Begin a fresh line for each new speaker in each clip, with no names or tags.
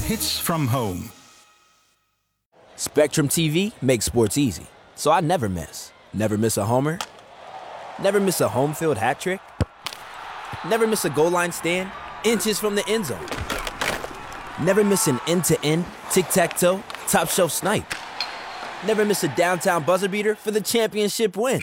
hits from home.
Spectrum TV makes sports easy, so I never miss. Never miss a homer. Never miss a home field hat trick. Never miss a goal line stand. Inches from the end zone. Never miss an end to end, tic tac toe, top shelf snipe. Never miss a downtown buzzer beater for the championship win.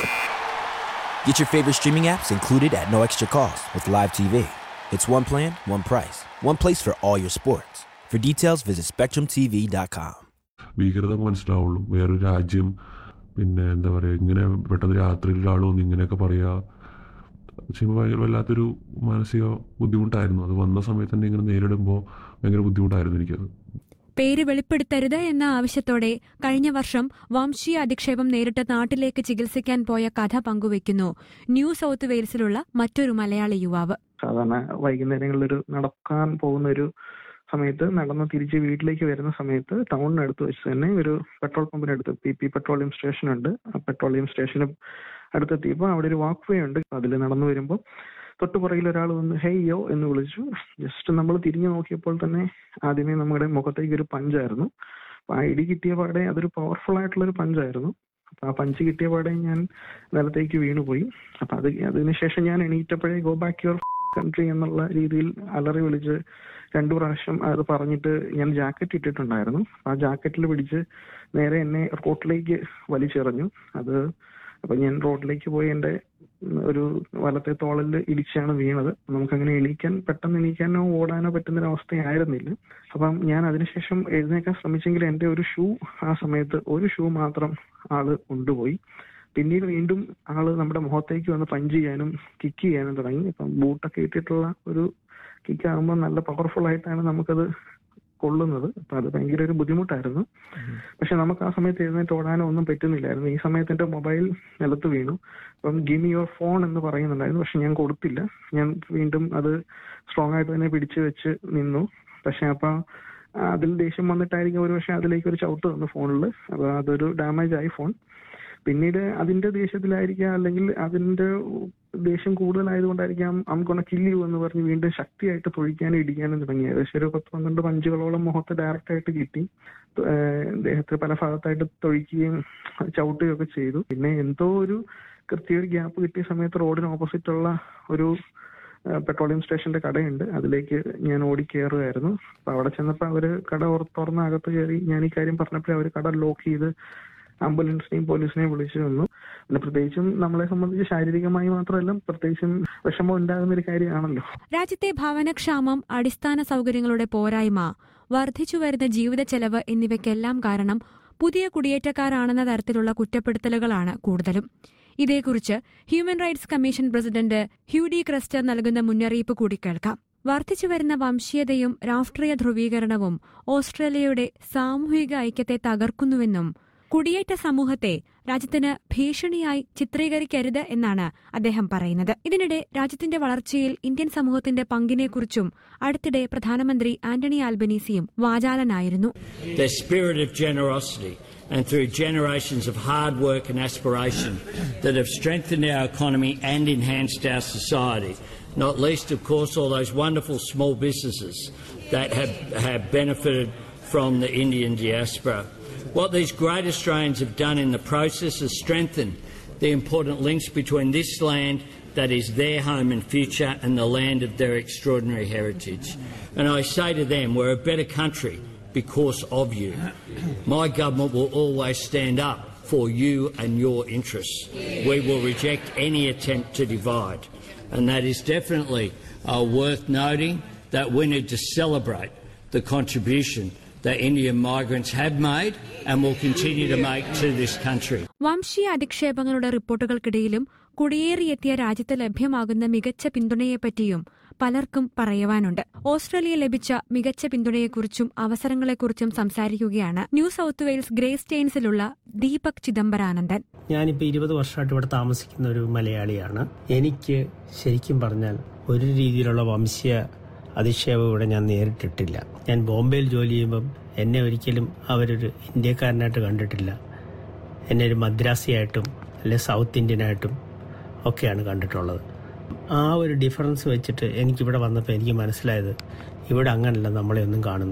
Get your favorite streaming apps included at no extra cost with Live TV. It's one plan, one price, one place for all your sports. For details, visit SpectrumTV.com.
ഭീകരത മനസ്സിലാവുള്ളൂ വേറൊരു രാജ്യം പിന്നെ എന്താ പറയുക ഇങ്ങനെ പെട്ടെന്ന് രാത്രിയിൽ ഒരാൾ വന്ന് ഇങ്ങനെയൊക്കെ പറയുക ചെയ്യുമ്പോൾ ഭയങ്കര വല്ലാത്തൊരു മാനസിക ബുദ്ധിമുട്ടായിരുന്നു അത് വന്ന സമയത്ത് തന്നെ ഇങ്ങനെ നേരിടുമ്പോൾ ഭയങ്കര ബുദ്ധിമുട്ടായിരുന്നു എനിക്കത്
പേര് വെളിപ്പെടുത്തരുത് എന്ന ആവശ്യത്തോടെ കഴിഞ്ഞ വർഷം വംശീയ അധിക്ഷേപം നേരിട്ട് നാട്ടിലേക്ക് ചികിത്സിക്കാൻ പോയ കഥ പങ്കുവയ്ക്കുന്നു ന്യൂ സൗത്ത് വെയിൽസിലുള്ള മറ്റൊരു മലയാളി യുവാവ്
സാധാരണ വൈകുന്നേരങ്ങളിലൊരു നടക്കാൻ പോകുന്ന ഒരു സമയത്ത് നടന്ന് തിരിച്ച് വീട്ടിലേക്ക് വരുന്ന സമയത്ത് ടൗണിനടുത്ത് വെച്ച് തന്നെ ഒരു പെട്രോൾ പമ്പിനടുത്ത് പി പി പെട്രോളിയം സ്റ്റേഷൻ ഉണ്ട് ആ പെട്രോളിയം സ്റ്റേഷന് അടുത്തെത്തിയപ്പോൾ അവിടെ ഒരു വാക്ക് വേ ഉണ്ട് അതിൽ നടന്നു വരുമ്പോൾ തൊട്ടു പുറകിൽ ഒരാൾ വന്ന് ഹെയ് യോ എന്ന് വിളിച്ചു ജസ്റ്റ് നമ്മൾ തിരിഞ്ഞു നോക്കിയപ്പോൾ തന്നെ ആദ്യമേ നമ്മുടെ മുഖത്തേക്ക് ഒരു പഞ്ചായിരുന്നു അപ്പൊ ആ ഇടി കിട്ടിയ പാടെ അതൊരു പവർഫുൾ ആയിട്ടുള്ള ഒരു പഞ്ചായിരുന്നു അപ്പൊ ആ പഞ്ച് കിട്ടിയ പാടെ ഞാൻ നിലത്തേക്ക് വീണുപോയി അപ്പൊ അത് അതിനുശേഷം ഞാൻ എണീറ്റപ്പോഴേ ഗോ ബാക്ക് യുവർ കൺട്രി എന്നുള്ള രീതിയിൽ അലറി വിളിച്ച് രണ്ടു പ്രാവശ്യം അത് പറഞ്ഞിട്ട് ഞാൻ ജാക്കറ്റ് ഇട്ടിട്ടുണ്ടായിരുന്നു ആ ജാക്കറ്റിൽ പിടിച്ച് നേരെ എന്നെ റോഡിലേക്ക് വലിച്ചെറിഞ്ഞു അത് അപ്പൊ ഞാൻ റോഡിലേക്ക് പോയി എന്റെ ഒരു വലത്തെ തോളിൽ ഇടിച്ചാണ് വീണത് നമുക്കങ്ങനെ എണീക്കാൻ പെട്ടെന്ന് എണീക്കാനോ ഓടാനോ പറ്റുന്ന ഒരു അവസ്ഥയായിരുന്നില്ല അപ്പം ഞാൻ അതിനുശേഷം എഴുന്നേക്കാൻ ശ്രമിച്ചെങ്കിൽ എന്റെ ഒരു ഷൂ ആ സമയത്ത് ഒരു ഷൂ മാത്രം ആള് കൊണ്ടുപോയി പിന്നീട് വീണ്ടും ആള് നമ്മുടെ മുഖത്തേക്ക് വന്ന് പഞ്ച് ചെയ്യാനും കിക്ക് ചെയ്യാനും തുടങ്ങി ഇപ്പം ബൂട്ടൊക്കെ ഇട്ടിട്ടുള്ള ഒരു കിക്ക് ആകുമ്പോൾ നല്ല പവർഫുൾ ആയിട്ടാണ് നമുക്കത് കൊള്ളുന്നത് അപ്പൊ അത് ഭയങ്കര ഒരു ബുദ്ധിമുട്ടായിരുന്നു പക്ഷെ നമുക്ക് ആ സമയത്ത് എഴുന്നേറ്റ് ഓടാനോ ഒന്നും പറ്റുന്നില്ലായിരുന്നു ഈ സമയത്ത് എന്റെ മൊബൈൽ നിലത്ത് വീണു അപ്പം ഗിമി യുവർ ഫോൺ എന്ന് പറയുന്നുണ്ടായിരുന്നു പക്ഷെ ഞാൻ കൊടുത്തില്ല ഞാൻ വീണ്ടും അത് സ്ട്രോങ് ആയിട്ട് തന്നെ പിടിച്ചു വെച്ച് നിന്നു പക്ഷെ അപ്പൊ അതിൽ ദേഷ്യം വന്നിട്ടായിരിക്കും ഒരു പക്ഷെ അതിലേക്ക് ഒരു ചവിട്ട് തന്നു ഫോണിൽ അപ്പൊ അതൊരു ഡാമേജ് ആയി ഫോൺ പിന്നീട് അതിന്റെ ദേഷ്യത്തിലായിരിക്കാം അല്ലെങ്കിൽ അതിന്റെ ദേഷ്യം കൂടുതലായതുകൊണ്ടായിരിക്കാം അമ്മക്കൊണ്ട കില്ല് യു എന്ന് പറഞ്ഞ് വീണ്ടും ശക്തിയായിട്ട് തൊഴിക്കാനും ഇടിക്കാനും തുടങ്ങി ഏകദേശം ഒരു പത്ത് പന്ത്രണ്ട് പഞ്ചുകളോളം മുഖത്ത് ഡയറക്റ്റ് ആയിട്ട് കിട്ടി ഏഹ് ദേഹത്ത് പല ഭാഗത്തായിട്ട് തൊഴിക്കുകയും ചവിട്ടുകയും ഒക്കെ ചെയ്തു പിന്നെ എന്തോ ഒരു കൃത്യ ഒരു ഗ്യാപ്പ് കിട്ടിയ സമയത്ത് റോഡിന് ഓപ്പോസിറ്റ് ഉള്ള ഒരു പെട്രോളിയം സ്റ്റേഷന്റെ കടയുണ്ട് അതിലേക്ക് ഞാൻ ഓടി കയറുമായിരുന്നു അപ്പൊ അവിടെ ചെന്നപ്പോ അവര് കട ഓർ- തുറന്ന് അകത്ത് കയറി ഞാൻ ഈ കാര്യം പറഞ്ഞപ്പോഴേ അവര് കട ലോക്ക് ചെയ്ത് ആംബുലൻസിനെയും പോലീസിനെയും വിളിച്ചു വന്നു പിന്നെ പ്രത്യേകിച്ചും നമ്മളെ സംബന്ധിച്ച് ശാരീരികമായി മാത്രമല്ല പ്രത്യേകിച്ചും വിഷമം ഉണ്ടാകുന്ന ഒരു കാര്യമാണല്ലോ
രാജ്യത്തെ ഭവനക്ഷാമം അടിസ്ഥാന സൗകര്യങ്ങളുടെ പോരായ്മ വർദ്ധിച്ചുവരുന്ന ജീവിത ചെലവ് എന്നിവയ്ക്കെല്ലാം കാരണം പുതിയ കുടിയേറ്റക്കാരാണെന്ന തരത്തിലുള്ള കുറ്റപ്പെടുത്തലുകളാണ് കൂടുതലും ഇതേക്കുറിച്ച് human rights commission president Hugh de Kretser നൽകുന്ന മുന്നറിയിപ്പ് കൂടി കേൾക്കാം വർദ്ധിച്ചുവരുന്ന വംശീയതയും രാഷ്ട്രീയ ധ്രുവീകരണവും ഓസ്ട്രേലിയയുടെ സാമൂഹിക ഐക്യത്തെ തകർക്കുന്നുവെന്നും കുടിയേറ്റ സമൂഹത്തെ രാജ്യത്തിന് ഭീഷണിയായി ചിത്രീകരിക്കരുത് എന്നാണ് അദ്ദേഹം പറയുന്നത് ഇതിനിടെ രാജ്യത്തിന്റെ വളർച്ചയിൽ ഇന്ത്യൻ സമൂഹത്തിന്റെ പങ്കിനെക്കുറിച്ചും അടുത്തിടെ പ്രധാനമന്ത്രി Antony ആൽബനീസിയും വാചാലനായിരുന്നു
their spirit of generosity, and through generations of hard work and aspiration that have strengthened our economy and enhanced our society. Not least, of course, all those wonderful small businesses that have, have benefited from the Indian diaspora. What these great Australians have done in the process is strengthen the important links between this land that is their home and future and the land of their extraordinary heritage. And I say to them, we're a better country because of you. My government will always stand up for you and your interests. We will reject any attempt to divide. And that is definitely uh, worth noting that we need to celebrate the contribution that Indian migrants have made and will continue to make to this country.
വംശീയ അധിക്ഷേപങ്ങളുടെ റിപ്പോർട്ടുകൾക്കിടയിലും കുടിയേറിയെത്തിയ രാജ്യത്ത് ലഭ്യമാകുന്ന മികച്ച പിന്തുണയെപ്പറ്റിയും പലർക്കും പറയുവാനുണ്ട് Australia ലഭിച്ച മികച്ച പിന്തുണയെക്കുറിച്ചും അവസരങ്ങളെക്കുറിച്ചും സംസാരിക്കുകയാണ് ന്യൂ സൌത്ത് വെയിൽസ് ഗ്രേ സ്റ്റെയിൻസിലുള്ള ദീപക് ചിദംബരാനന്ദൻ
ഞാനിപ്പോൾ ഇരുപത് വർഷമായിട്ട് ഇവിടെ താമസിക്കുന്ന ഒരു മലയാളിയാണ് എനിക്ക് ശരിക്കും പറഞ്ഞാൽ ഒരു രീതിയിലുള്ള വംശീയ അധിക്ഷേപം ഇവിടെ ഞാൻ നേരിട്ടിട്ടില്ല ഞാൻ ബോംബെയിൽ ജോലി ചെയ്യുമ്പം എന്നെ ഒരിക്കലും അവരൊരു ഇന്ത്യക്കാരനായിട്ട് കണ്ടിട്ടില്ല എന്നെ ഒരു മദ്രാസിയായിട്ടും അല്ലെ സൗത്ത് ഇന്ത്യനായിട്ടും ഒക്കെയാണ് കണ്ടിട്ടുള്ളത് ആ ഒരു ഡിഫറൻസ് വെച്ചിട്ട് എനിക്കിവിടെ വന്നപ്പോൾ എനിക്ക് മനസ്സിലായത് ഇവിടെ അങ്ങനല്ല നമ്മളെ ഒന്നും കാണുന്നത്